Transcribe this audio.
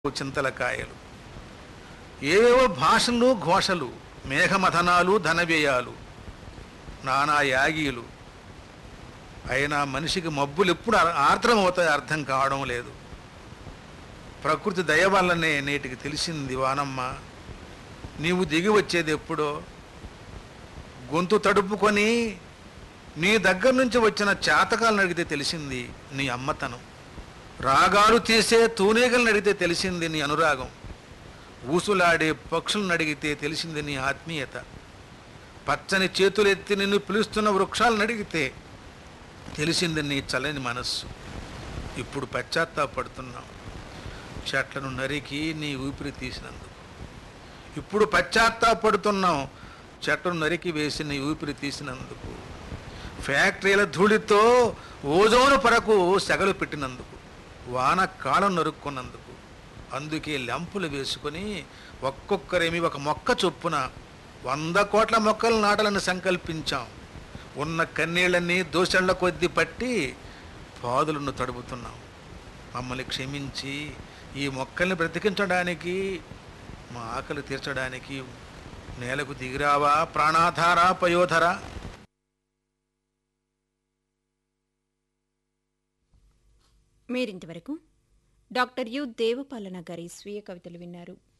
చింతలకాయలు ఏవేవో భాషలు ఘోషలు మేఘమథనాలు ధనవ్యయాలు నానా యాగీలు అయినా మనిషికి మబ్బులు ఎప్పుడు ఆ- ఆర్ద్రమవుతాయో అర్థం కావడం లేదు ప్రకృతి దయ వల్లనే నేటికి తెలిసింది వానమ్మ నీవు దిగి వచ్చేది ఎప్పుడో గొంతు తడుపుకొని నీ దగ్గర నుంచి వచ్చిన చేతకాలను అడిగితే తెలిసింది నీ అమ్మతనం రాగాలు తీసే తూనీగలను అడిగితే తెలిసింది నీ అనురాగం ఊసులాడే పక్షులను అడిగితే తెలిసింది నీ ఆత్మీయత పచ్చని చేతులెత్తి నిన్ను పిలుస్తున్న వృక్షాలను అడిగితే తెలిసింది నీ చల్లని మనస్సు ఇప్పుడు పశ్చాత్తాపడుతున్నావు చెట్లను నరికి నీ ఊపిరి తీసినందుకు ఇప్పుడు పశ్చాత్తాపడుతున్నాం చెట్లను నరికి వేసి నీ ఊపిరి తీసినందుకు ఫ్యాక్టరీల ధూళితో ఓజోను పరకు సెగలు పెట్టినందుకు వాన కాలం నరుక్కున్నందుకు అందుకే లెంపులు వేసుకొని ఒక్కొక్కరేమి ఒక మొక్క చొప్పున వంద కోట్ల మొక్కలు నాటాలని సంకల్పించాం ఉన్న కన్నీళ్ళన్నీ దోషళ్ల కొద్దీ పట్టి పాదులను తడుపుతున్నాం మమ్మల్ని క్షమించి ఈ మొక్కల్ని బ్రతికించడానికి మా ఆకలి తీర్చడానికి నేలకు దిగిరావా ప్రాణాధార పయోధర మీరింతవరకు డాక్టర్ యు దేవపాలన గారి స్వీయ కవితలు విన్నారు